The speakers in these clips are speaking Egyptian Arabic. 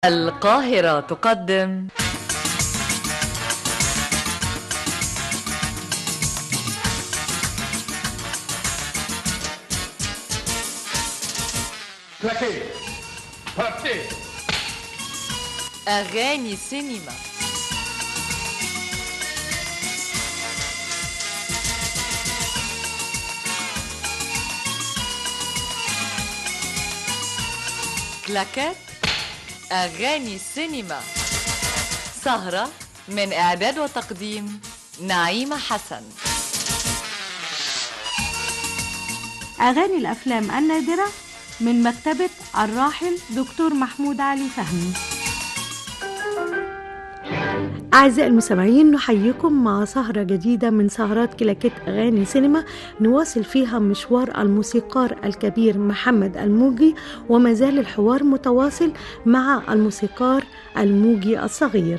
القاهرة تقدم Claquez Partez أغاني سينما كلاكات أغاني سينما سهرة من إعداد وتقديم نعيمة حسن أغاني الأفلام النادرة من مكتبة الراحل دكتور محمود علي فهمي أعزائي المستمعين نحييكم مع سهرة جديدة من سهرات كلاكيت أغاني سينما نواصل فيها مشوار الموسيقار الكبير محمد الموجي وما زال الحوار متواصل مع الموسيقار الموجي الصغير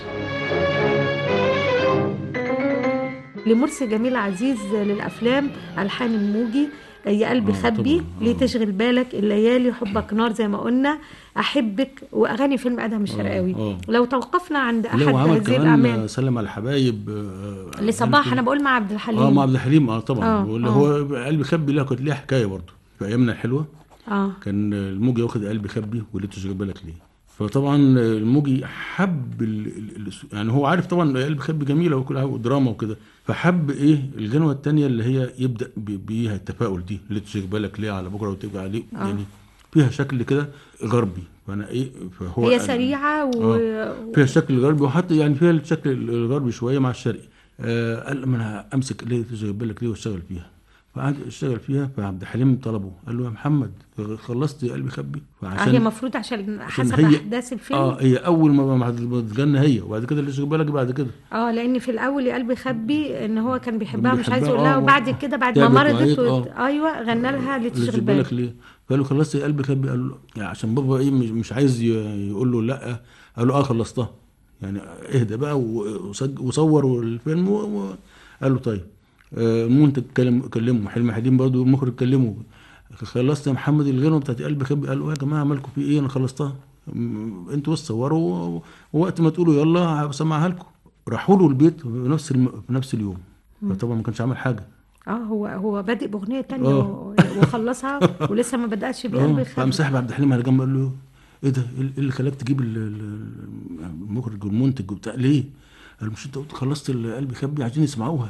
لمرسي جميل عزيز للأفلام ألحان الموجي يا قلبي آه، خبي طبعاً، آه. ليه تشغل بالك الليالي حبك نار زي ما قلنا أحبك وأغاني فيلم أدهم الشرقاوي آه. لو توقفنا عند أحد لا وعمل هذه كمان الأعمال سلم على الحبايب آه، اللي صباح كان- أنا بقول مع عبد الحليم اه مع عبد الحليم اه طبعا آه، واللي آه. هو قلبي خبي لا كانت ليها حكايه برضه في ايامنا الحلوه اه كان الموجي واخد قلبي خبي وليه تشغل بالك ليه فطبعا الموجي حب ال... ال... ال- يعني هو عارف طبعا قلبي خبي جميله وكل حاجه ودراما وكده فحب ايه الجنوه الثانيه اللي هي يبدا ب- بيها التفاؤل دي اللي تشغل بالك ليه على بكره وتبقى عليه آه. يعني فيها شكل كده غربي فانا ايه فهو هي قال- سريعة و... فيها الشكل الغربي وحتى يعني فيها الشكل الغربي شويه مع الشرقي آه قال ما انا امسك ليه تشغل بالك ليه واشتغل فيها فقعد اشتغل فيها فعبد الحليم طلبه قال له يا محمد خلصت قلبي خبي آه هي فعشان المفروض عشان حسب هي- أحداث الفيلم اه هي اول ما ما ما تغنى هي وبعد كده اللي تشغل بالك بعد كده اه لان في الاول يا قلبي خبي ان هو كان بيحبها مش عايز بيحبها، يقول لها آه، وبعد آه. كده بعد ما تعبت مرضت وعيت، وت... آه. ايوه غنى لها اللي لتشغل تشغل بالك بالك ليه فقال له خلصت قلبي خبي قال له يعني عشان بابا ايه مش, مش عايز ي- يقول له لا قال له اه خلصتها يعني اهدى بقى و- وسج- وصور الفيلم و- وقال له طيب آه، المنتج كلم كلمه حلمي حليم برضه المخرج كلمه خلصت يا محمد الغنوه بتاعت قلبي خبي قال له يا جماعه مالكم في ايه انا خلصتها م- انتوا بس صوروا و- ووقت ما تقولوا يلا هسمعها لكم راحوا له البيت في نفس الم... في نفس اليوم فطبعا ما كانش عامل حاجه اه هو هو بادئ باغنيه تانية آه. و- وخلصها ولسه ما بداش بقلبي اه خبي فقام ساحب عبد الحليم على جنب قال له ايه ده ايه اللي خلاك تجيب ال- ال- المخرج والمنتج وبتاع ليه؟ قال له مش انت قلت خلصت قلبي خبي عايزين يسمعوها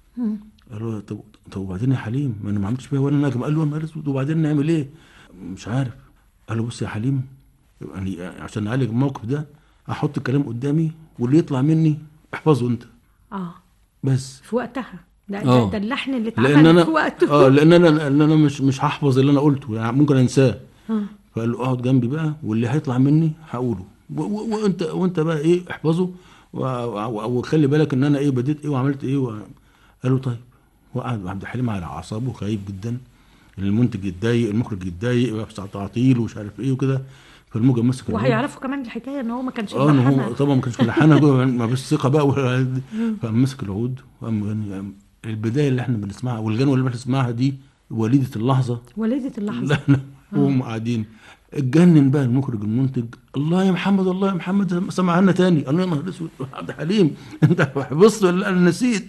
قال له طب طب وبعدين يا حليم ما انا ما عملتش بيها ولا نجم قال له يا نهار اسود وبعدين نعمل ايه؟ مش عارف قال له بص يا حليم يعني عشان نعالج الموقف ده احط الكلام قدامي واللي يطلع مني احفظه انت اه بس في وقتها ده, ده, آه. ده اللحن اللي لان اتعمل انا في وقته اه لان انا لان انا مش مش هحفظ اللي انا قلته يعني ممكن انساه آه. فقال له اقعد جنبي بقى واللي هيطلع مني هقوله و- و- وانت وانت بقى ايه احفظه و- و- وخلي بالك ان انا ايه بديت ايه وعملت ايه و... قال له طيب وقعد عبد الحليم على اعصابه خايف جدا المنتج يتضايق المخرج يتضايق ويحصل تعطيل ومش عارف ايه وكده فالموجة مسك العود. وهيعرفوا كمان الحكايه ان هو ما كانش اه إن ملحنها. هو طبعا ما كانش ملحنها جوه ما فيش ثقه بقى ولا- فقام مسك العود وقام غني قام- البدايه اللي احنا بنسمعها والغنوه اللي بنسمعها دي وليده اللحظه وليده اللحظه لا احنا وهم قاعدين اتجنن بقى المخرج المنتج الله يا محمد الله يا محمد سمعها لنا تاني الله يا نهار اسود عبد الحليم انت حفظت ولا انا نسيت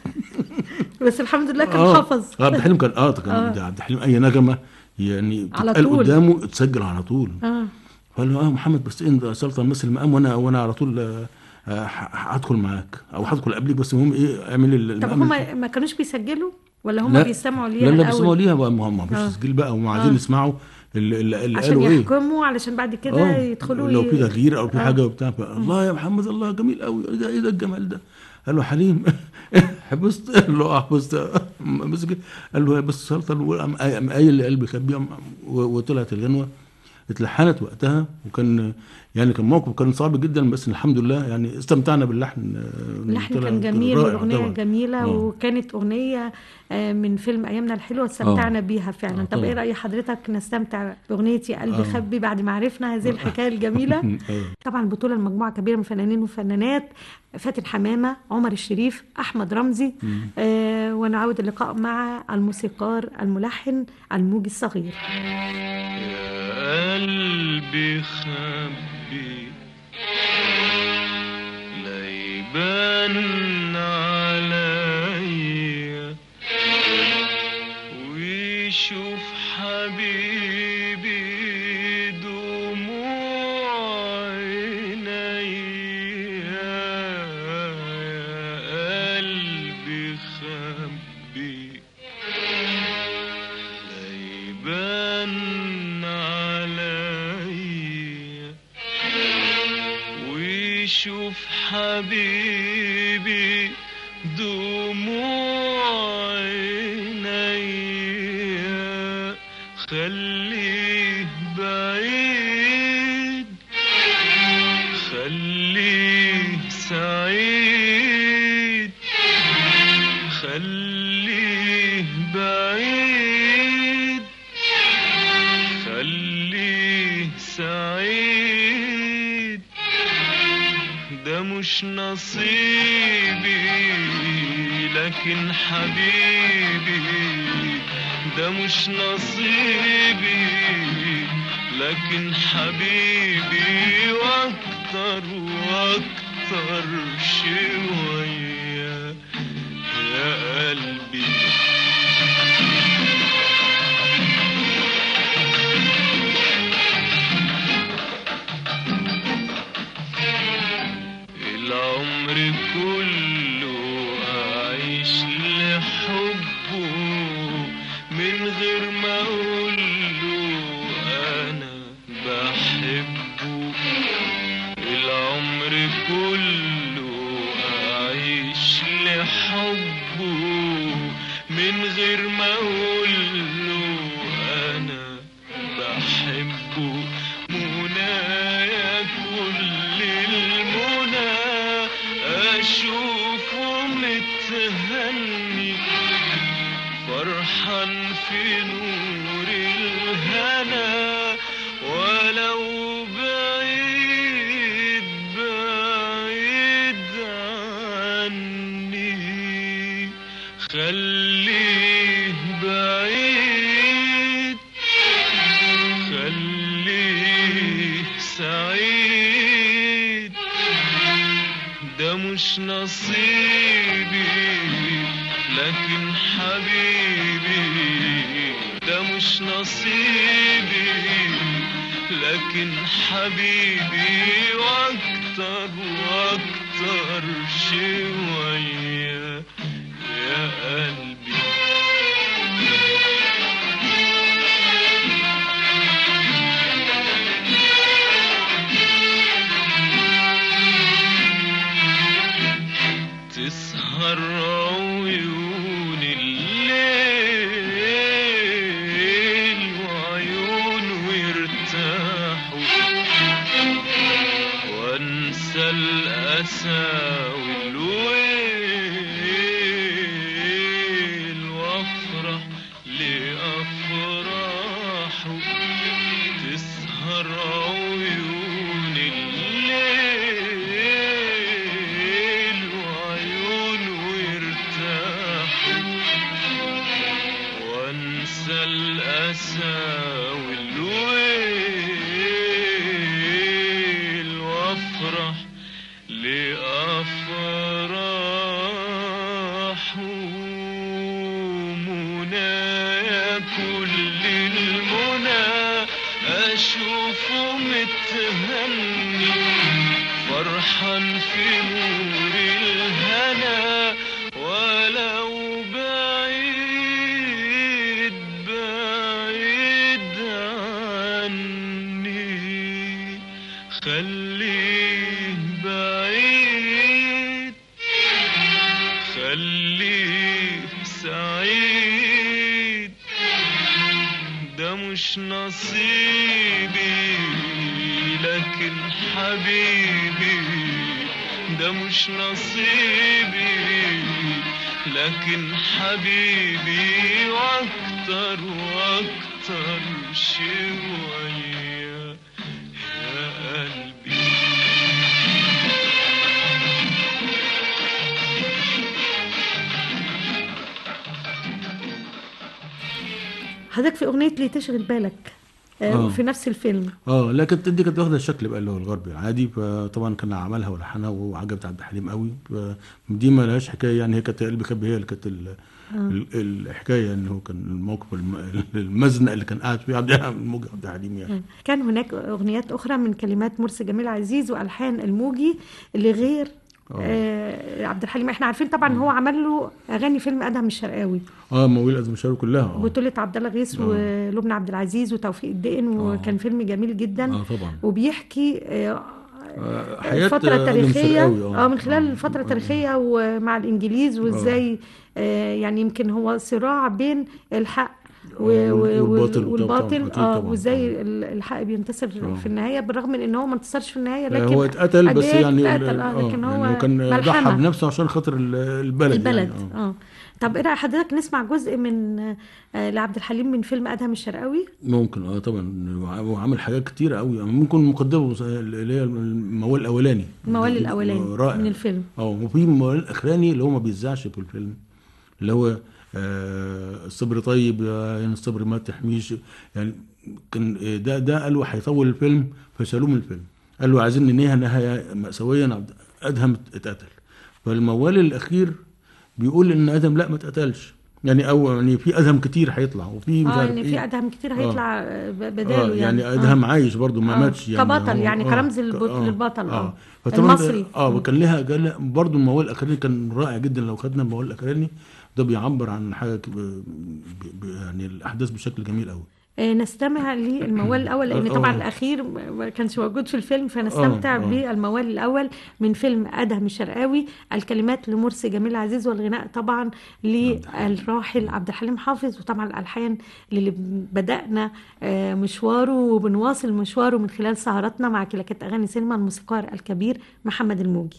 بس الحمد لله كان آه. حافظ عبد الحليم كان اه كان آه. ده عبد الحليم اي نغمه يعني على تتقال طول. قدامه تسجل على طول اه فقال له اه محمد بس انت سلطان مثل المقام وانا وانا على طول آه، آه، ه- هدخل معاك او هدخل قبليك بس المهم ايه اعمل ال- طب المقام هم ما كانوش بيسجلوا ولا هم لا. بيستمعوا ليها لا لا الأول؟ بيسمعوا ليها بقى ما ما فيش آه. تسجيل بقى هم عايزين آه. يسمعوا اللي, اللي اللي عشان قالوا ايه يحكموا علشان بعد كده آه، يدخلوا لو ي- في تغيير او في آه. حاجه وبتاع الله يا محمد الله جميل قوي ايه ده ايه ده الجمال ده قال له حليم حفظت قال له اه حفظت مسك قال له بس سلطان قام قام قايل قلبي خبي قام- و- وطلعت الغنوه اتلحنت وقتها وكان يعني كان موقف كان صعب جدا بس الحمد لله يعني استمتعنا باللحن آه، اللحن طلع- كان جميل رائع والاغنيه طبعاً. جميله آه. وكانت اغنيه آه، من فيلم ايامنا الحلوه استمتعنا آه. بيها فعلا آه، طب ايه طبعاً. راي حضرتك نستمتع باغنيه يا قلبي آه. خبي بعد ما عرفنا هذه الحكايه الجميله آه. طبعا بطولة المجموعة كبيرة من فنانين وفنانات فاتن حمامة عمر الشريف أحمد رمزي آه ونعود اللقاء مع الموسيقار الملحن الموجي الصغير يا قلبي خبي يشوف حبيبي دموع عينيا خليه بعيد خليه سعيد خليه بعيد خليه سعيد ده مش نصيبي لكن حبيبي ده مش نصيبي لكن حبيبي واكتر واكتر شوية يا قلبي العمر كله أعيش لحبه من غير ما أقوله أنا بحبه العمر كله أعيش لحبه من غير ما أقوله أنا بحبه منايا كل المنى أشوفه متهني فرحان في نور الهنا ولو بعيد بعيد عني خليه بعيد خليه سعيد ده مش نصيبي لكن حبيبي ده مش نصيبي لكن حبيبي واكتر واكتر شوية يا قلبي تسهر عيون الليل وعيونه يرتاحوا وانسى الاسى والويل وافرح لافراحه تسهر عيون الليل وعيونه يرتاحوا وانسى الاسى والويل وافرح لافراحه منايا كل المنى اشوفه متهني فرحان في نور الهنا ولو بعيد بعيد عني خليه بعيد خليه سعيد ده مش نصيبي لكن حبيبي ده مش نصيبي لكن حبيبي واكتر واكتر شوية يا قلبي حضرتك في اغنيه ليه تشغل بالك آه. آه. في نفس الفيلم اه لكن دي كانت واخده الشكل بقى اللي هو الغربي العادي فطبعا كان عملها ولحنها وعجبت عبد الحليم قوي فدي ما لهاش حكايه يعني هي كانت قلبي كب هي اللي كانت ال- ال- الحكايه ان هو كان الموقف الم- المزنق اللي كان قاعد فيه عبد الموجي عبد الحليم يعني كان هناك اغنيات اخرى من كلمات مرسي جميل عزيز والحان الموجي لغير آه عبد الحليم احنا عارفين طبعا هو عمل له اغاني فيلم ادهم الشرقاوي اه مواويل ازم الشارع كلها اه بطولة عبد الله غيث ولبنى عبد العزيز وتوفيق الدقن وكان فيلم جميل جدا اه طبعا وبيحكي آه، آه، حياة الفترة آدم التاريخية شرقاوي، آه. اه من خلال آه. الفترة آه. التاريخية ومع الإنجليز وإزاي آه يعني يمكن هو صراع بين الحق و- آه، و- والباطل طبعاً، والباطل أكيد اه طبعاً. وازاي ال- الحق بينتصر آه. في النهاية بالرغم من ان هو ما انتصرش في النهاية آه، لكن هو اتقتل قد بس إيه يعني اتقتل اه لكن يعني هو هو كان ضحى ملحمة. بنفسه عشان خاطر ال- البلد البلد يعني. آه. اه طب ايه رأي حضرتك نسمع جزء من آه لعبد الحليم من فيلم ادهم الشرقاوي ممكن اه طبعا وع- وعمل حاجات كتير قوي يعني ممكن مقدمه زي اللي هي الموال الاولاني الموال الاولاني رائع من الفيلم اه وفي الموال الاخراني اللي هو ما بيذاعش في الفيلم اللي هو آه الصبر طيب يا يعني الصبر ما تحميش يعني كان آه، ده ده قالوا هيطول الفيلم فشالوه من الفيلم قالوا عايزين ننهيها نهايه مأساويه عبد- ادهم اتقتل فالموال الاخير بيقول ان ادهم لا ما اتقتلش يعني او يعني في ادهم كتير هيطلع وفي مش اه عارف يعني ايه في ادهم كتير آه. هيطلع آه، ب- اه بداله يعني يعني ادهم عايش برضو ما آه. ماتش يعني كبطل هو- يعني آه، كرمز ك- للبط- للبطل، آه. فطبعاً المصري. ده- اه وكان لها قال برضو الموال الاخراني كان رائع جدا لو خدنا الموال الاخراني ده بيعبر عن حاجه ك- ب- ب- يعني الاحداث بشكل جميل قوي آه، نستمع للموال الاول لان آه، طبعا آه. الاخير ما كانش موجود في الفيلم فنستمتع آه، آه. بالموال الاول من فيلم ادهم الشرقاوي الكلمات لمرسي جميل عزيز والغناء طبعا للراحل عبد الحليم حافظ وطبعا الالحان اللي بدانا آه، مشواره وبنواصل مشواره من خلال سهراتنا مع كلاكات اغاني سينما الموسيقار الكبير محمد الموجي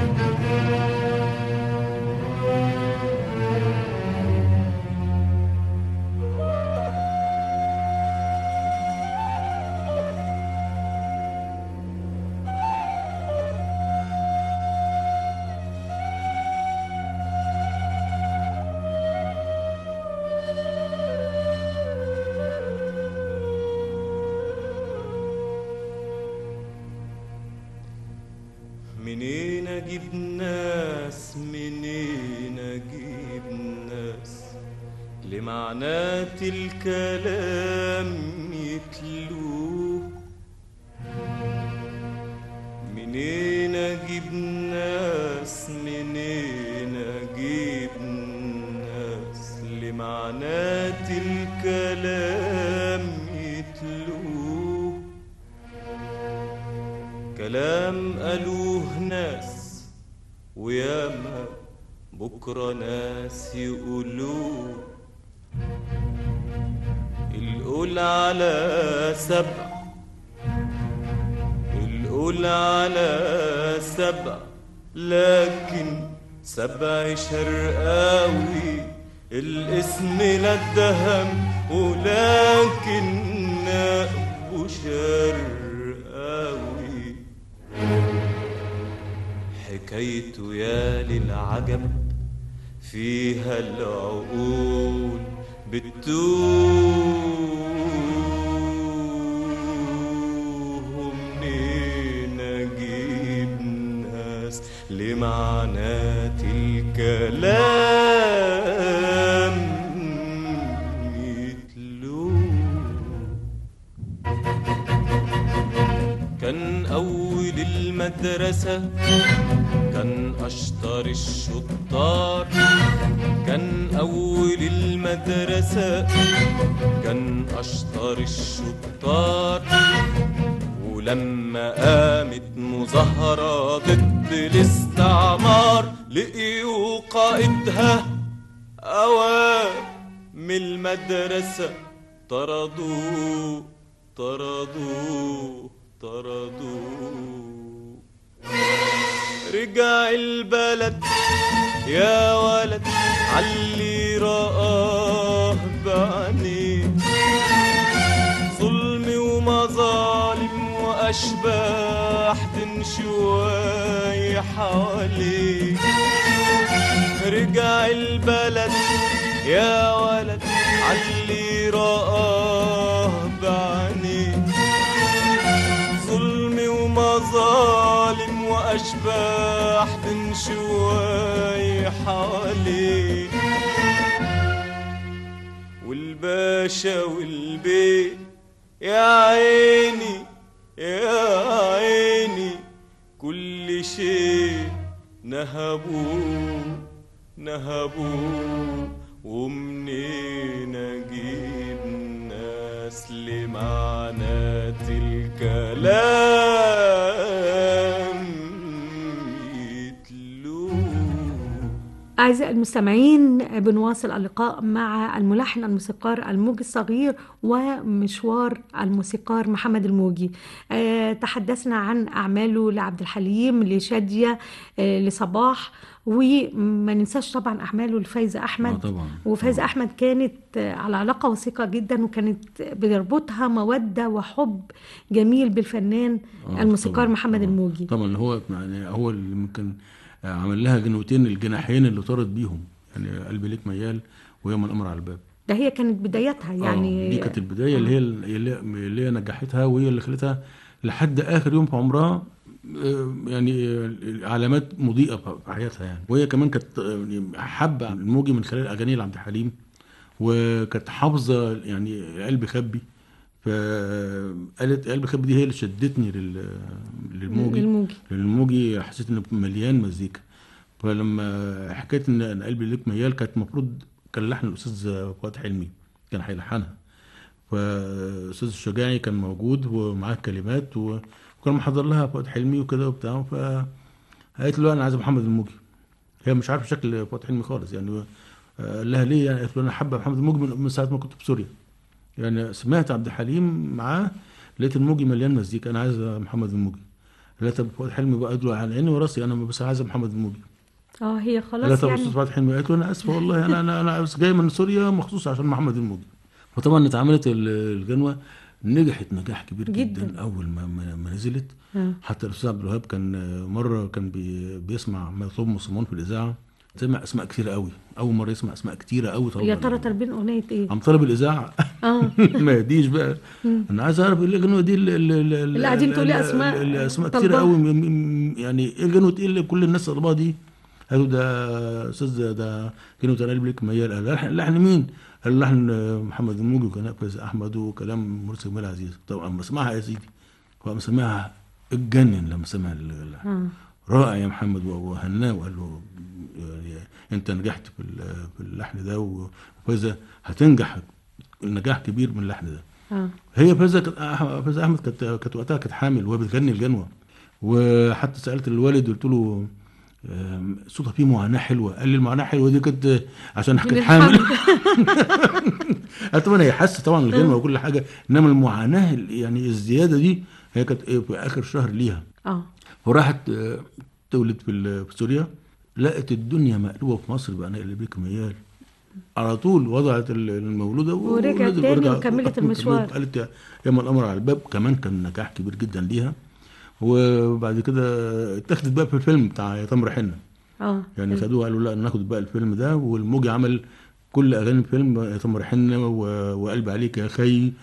منين اجيب ناس منين اجيب ناس لمعنات الكلام يتلوه منين اجيب ناس منين اجيب ناس لمعنات الكلام يتلوه كلام قالوه ناس وياما بكرة ناس يقولوه القول على سبع القول على سبع لكن سبع شرقاوي الاسم لا اتهم ولكن نقبه شرقاوي حكايته يا للعجب فيها العقول بتوه منين اجيب ناس لمعنات الكلام يتلوه كان أول المدرسة كان أشطر الشطار كان أول المدرسة كان أشطر الشطار ولما قامت مظاهرة ضد الاستعمار لقيوا قائدها أوام من المدرسة طردوه طردوه طردوه رجع البلد يا ولد علي رآه بعينيه ظلم ومظالم وأشباح تنشواي حواليه رجع البلد يا ولد علي رآه بعينيه ظلم ومظالم وأشباح بنشواي حواليه والباشا والبيت يا عيني يا عيني كل شيء نهبوه نهبوه ومنين اجيب ناس لمعنات الكلام أعزائي المستمعين بنواصل اللقاء مع الملحن الموسيقار الموجي الصغير ومشوار الموسيقار محمد الموجي آه، تحدثنا عن أعماله لعبد الحليم لشادية آه، لصباح وما ننساش طبعا أعماله لفايزة أحمد آه، طبعا وفايزة طبعاً. أحمد كانت آه، على علاقة وثيقة جدا وكانت بيربطها مودة وحب جميل بالفنان آه، الموسيقار طبعاً، محمد طبعاً. الموجي طبعا هو يعني هو اللي ممكن عمل لها جنوتين الجناحين اللي طارت بيهم يعني قلبي ليك ميال ويوم الامر على الباب ده هي كانت بدايتها يعني آه دي كانت البدايه اللي هي اللي اللي هي نجحتها وهي اللي خلتها لحد اخر يوم في عمرها آه، يعني آه، علامات مضيئه في حياتها يعني وهي كمان كانت آه، يعني حابه الموجي من خلال اغاني لعبد الحليم وكانت حافظه يعني قلبي خبي فقالت قلبي خبي دي هي اللي شدتني لل- للموجي الموجي الموجي حسيت انه مليان مزيكا فلما حكيت ان أنا قلبي ليك ميال كانت المفروض كان لحن الاستاذ فؤاد حلمي كان هيلحنها فالاستاذ الشجاعي كان موجود ومعاه كلمات و- وكان محضر لها فؤاد حلمي وكده وبتاع فقالت له انا عايزه محمد الموجي هي مش عارفه شكل فؤاد حلمي خالص يعني آه، قال لها ليه يعني قالت له انا حابه محمد الموجي من من ساعه ما كنت في سوريا يعني سمعت عبد الحليم معاه لقيت الموجي مليان مزيكا انا عايز محمد الموجي لا طب فؤاد حلمي بقى قال له على عيني وراسي انا بس عايز محمد الموجي اه هي لا خلاص طب يعني استاذ فؤاد حلمي قالت له انا اسفه والله انا انا انا بس جاي من سوريا مخصوص عشان محمد الموجي فطبعا اتعملت ال- الجنوه نجحت نجاح كبير جدا, جداً. اول ما ما, ما نزلت آه. حتى الاستاذ عبد الوهاب كان آه، مره كان بي بيسمع مطلوب مصمون في الاذاعه سمع اسماء كتيره قوي اول مره يسمع اسماء كتيره قوي طبعا يا ترى طالبين اغنيه ايه؟ عم طلب الاذاعه اه ما يديش بقى انا عايز اعرف ايه الجنوه دي اللي, اللي, اللي قاعدين تقولي أسماء الاسماء طالباها. كتير قوي م- م- يعني ايه الجنوه ايه اللي كل الناس طلبها دي قالوا ده استاذ ده جنوه انا قلبي لك ميال قال لحن, لحن مين؟ قال لحن محمد الموجي وكان فايز احمد وكلام مرسي جمال عزيز طبعا اما سمعها يا سيدي فقام سمعها اتجنن لما سمع ال- اه رائع يا محمد وهناه وقال له يعني انت نجحت في ال- في اللحن ده وفايزه هتنجح نجاح كبير من اللحن ده اه هي فايزه كانت أح- فايزه احمد كانت كانت وقتها كانت حامل وهي بتغني الجنوه وحتى سالت الوالد قلت له آم، صوتها فيه معاناه حلوه قال لي المعاناه حلوه دي كانت عشان من كانت حامل الحمد. قال طبعا هي حاسه طبعا الغنوه وكل حاجه انما المعاناه ال- يعني الزياده دي هي كانت إيه في اخر شهر ليها اه وراحت آه، تولد في ال- في سوريا لقت الدنيا مقلوبه في مصر بقى انا اللي بيك ميال على طول وضعت ال- المولوده ورجعت ولدت تاني ورجع- وكملت المشوار. قالت يا ياما الامر على الباب كمان كان نجاح كبير جدا ليها وبعد كده اتاخدت بقى في الفيلم بتاع يا تمر حنه اه يعني خدوها قالوا لا ناخد بقى الفيلم ده والموجي عمل كل اغاني الفيلم يا تمر حنه و- وقلبي عليك يا خي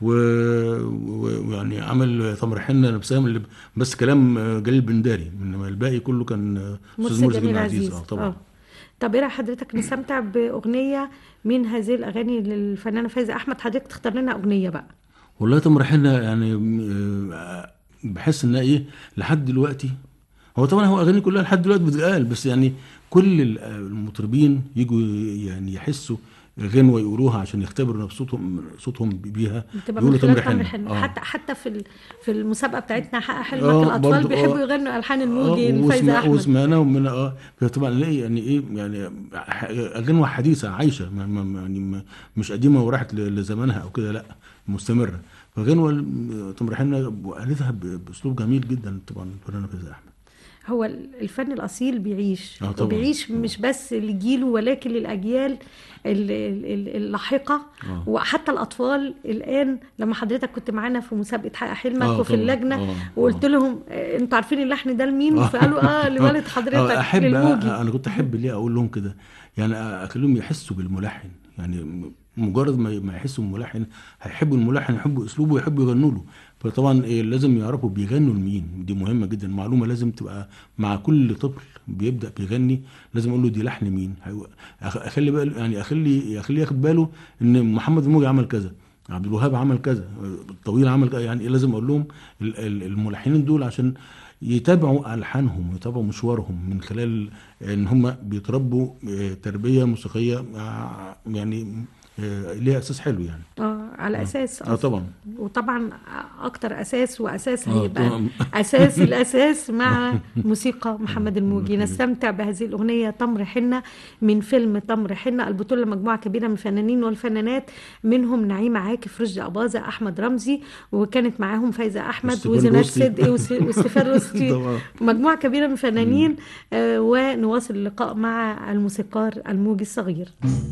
و- و- ويعني عمل يا تمر حنه نفسها اللي بس كلام جليل بنداري انما الباقي كله كان استاذ مرسي مرسي جميل جميل عزيز عزيز اه طبعا طب ايه رأي حضرتك نستمتع باغنيه من هذه الاغاني للفنانه فايزه احمد حضرتك تختار لنا اغنيه بقى والله تمر حنه يعني آه، بحس انها ايه لحد دلوقتي هو طبعا هو اغاني كلها لحد دلوقتي بتتقال بس يعني كل ال- المطربين يجوا يعني يحسوا غنوه يقولوها عشان يختبروا نفسهم صوتهم بيها بتبقى من يقولوا خلال تمر تمر حنه حنة آه. حتى حتى في ال- في المسابقه بتاعتنا حقق حلمك آه، الاطفال برضو، بيحبوا آه. يغنوا الحان الموجي آه، لفايزه وسمع- احمد وسمعنا ومن اه فطبعا نلاقي يعني ايه يعني ح- غنوه حديثه عايشه ما ما ما- يعني ما مش قديمه وراحت ل- لزمانها او كده لا مستمره فغنوه ال- تمر حنه وقالتها ب- باسلوب جميل جدا طبعا الفنانه فايزه احمد هو الفن الاصيل بيعيش آه، طبعاً. وبيعيش مش بس لجيله ولكن للاجيال ال- ال- ال- اللاحقه آه. وحتى الاطفال الان لما حضرتك كنت معانا في مسابقه حقق حلمك آه، وفي طبعاً. اللجنه آه، وقلت آه. لهم آه، انتوا عارفين اللحن ده لمين فقالوا اه لوالد حضرتك آه، احب للموجي انا كنت احب ليه اقول لهم كده يعني اخليهم يحسوا بالملحن يعني م- مجرد ما ما يحسوا بالملحن هيحبوا الملحن يحبوا اسلوبه ويحبوا يغنوا له فطبعا إيه لازم يعرفوا بيغنوا لمين دي مهمه جدا معلومه لازم تبقى مع كل طفل بيبدا بيغني لازم اقول له دي لحن مين هيو- أخ- اخلي بقى يعني اخلي اخليه ياخد باله ان محمد الموجي عمل كذا عبد الوهاب عمل كذا الطويل عمل كذا يعني لازم اقول لهم ال- ال- الملحنين دول عشان يتابعوا الحانهم ويتابعوا مشوارهم من خلال ان هم بيتربوا آه، تربيه موسيقيه آه، يعني آه، ليها اساس حلو يعني اه على اساس اه طبعا وطبعا اكتر اساس واساس آه، هيبقى طبعاً. اساس الاساس مع موسيقى محمد الموجي نستمتع بهذه الاغنيه تمر حنه من فيلم تمر حنه البطوله مجموعه كبيره من الفنانين والفنانات منهم نعيمه عاكف رشدي اباظه احمد رمزي وكانت معاهم فايزه احمد واستيفان وزينات رستي. صدقي وس- واستيفان رستي طبعاً. مجموعه كبيره من الفنانين آه، ونواصل اللقاء مع الموسيقار الموجي الصغير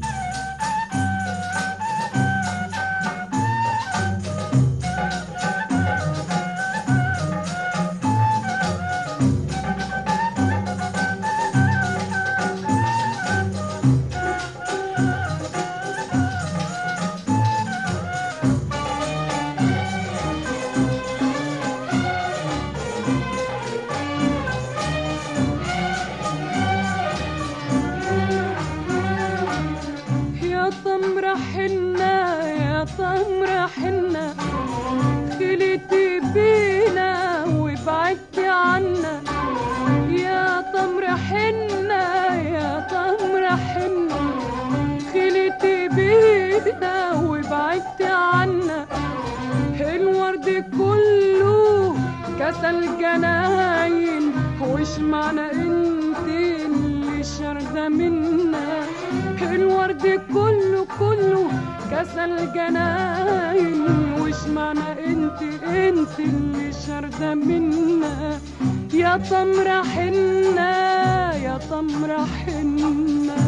يا تمر حنة يا تمر حنة خليتي بينا وبعدتي عنا يا تمر حنة يا تمر حنة خليتي بينا وبعدتي عنا الورد كله كسل جناين وش معنى انت اللي شارده منا الورد كله كله كسل جناين وش معنى انت انت اللي شارده منا يا تمر حنة يا تمر حنة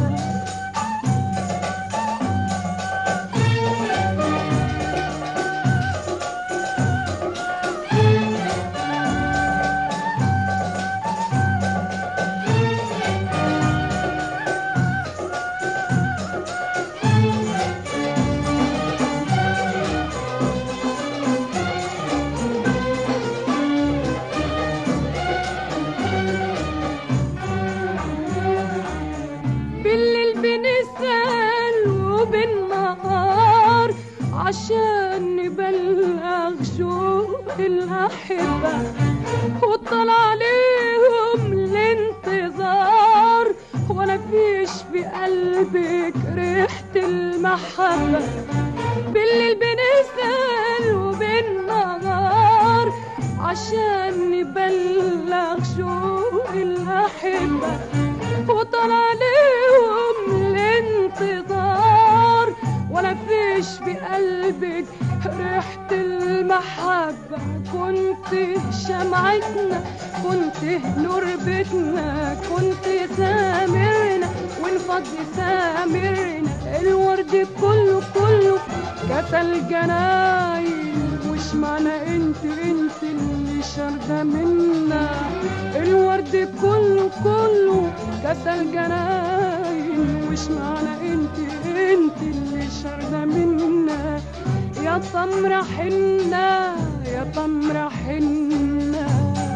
بالليل بنسأل وبالنهار عشان نبلغ شوق الأحبة وطلع عليهم الانتظار ولا فيش بقلبك ريحة المحبة بالليل بنسأل وبالنهار عشان نبلغ شوق الأحبة وطلع عليهم الانتظار ولا فيش بقلبك ريحة المحبة كنت شمعتنا كنت نور بيتنا كنت سامرنا ونفض سامرنا الورد كله كله كسل جناين وش معنى انت انت اللي شارده منا الورد كله كله كسل جناين وش معنى انت انت اللي شارده منا يا تمر حنة يا تمر حنة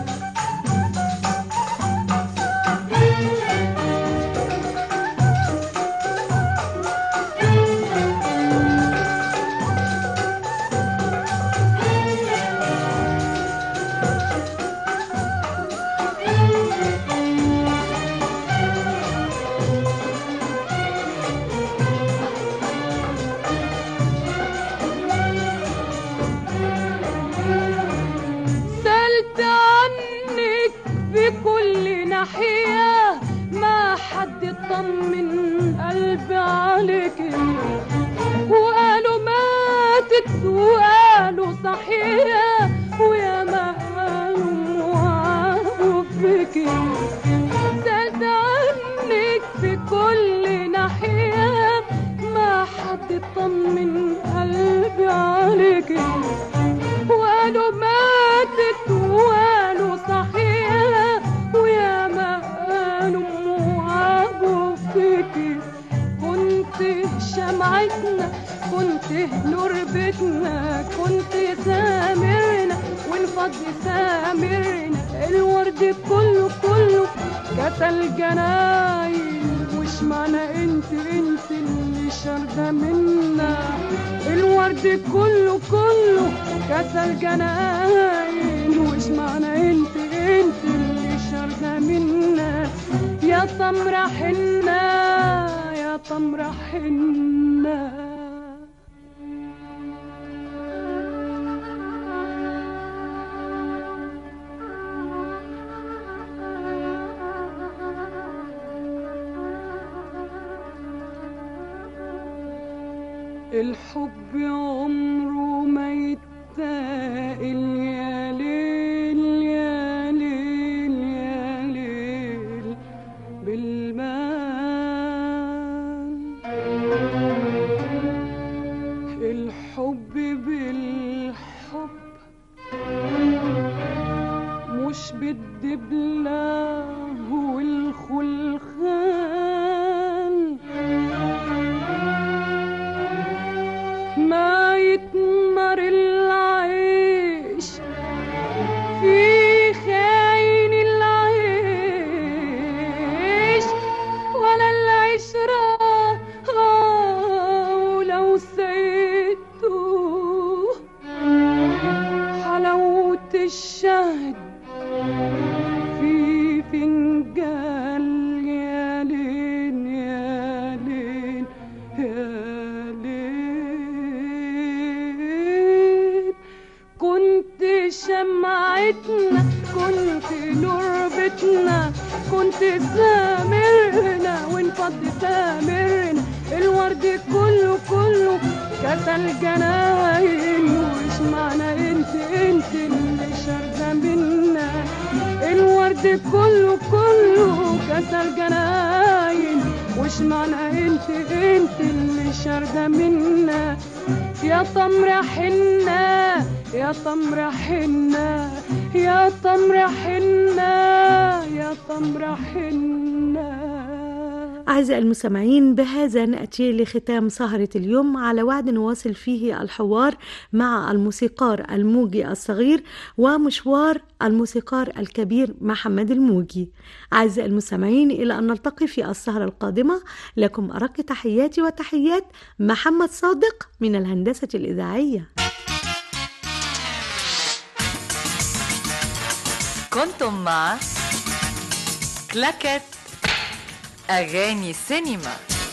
سألت عنك في كل ناحية ما حد طمن قلبي عليك وقالوا ماتت وقالوا صحيح ويا ما قالوا وعاروا فيك سألت عنك في كل ناحية ما حد طمن قلبي عليك وقالوا ماتت وقالوا صحيح ويا ما قالوا معابوا فيكي كنت شمعتنا كنت نور بيتنا كنت سامرنا ونفض سامرنا الورد كله كله كسل جناين وش معنى انت انت اللي شارده منا الورد كله كله كسل جناين وش معنى انت انت اللي شارده منا يا تمر حنة يا تمر حنة الحب عمره ما يتاقل يا ليل يا ليل يا ليل بالمال الحب بالحب مش بالدبلة والخلخال ما يتمر العيش في خاين العيش ولا العشرة ولو سيدته حلاوة الشهد في فنجان يا ليل يا ليل يا ليل كنت شمعتنا كنت نور بيتنا كنت سامرنا وانفض سامرنا الورد كله كله كسل جناين وش معنى انت انت اللي شارده منا الورد كله كله كسل جناين وش معنى انت انت اللي شارده منا يا تمر حنة يا تمر حنة يا تمر حنة يا تمر حنة أعزائي المستمعين بهذا نأتي لختام سهرة اليوم على وعد نواصل فيه الحوار مع الموسيقار الموجي الصغير ومشوار الموسيقار الكبير محمد الموجي أعزائي المستمعين إلى أن نلتقي في السهرة القادمة لكم أرق تحياتي وتحيات محمد صادق من الهندسة الإذاعية كنتم مع كلاكت أغاني سينما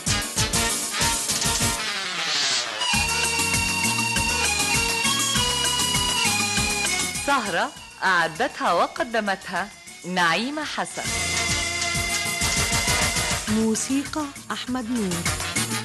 سهرة أعدتها وقدمتها نعيمة حسن موسيقى أحمد نور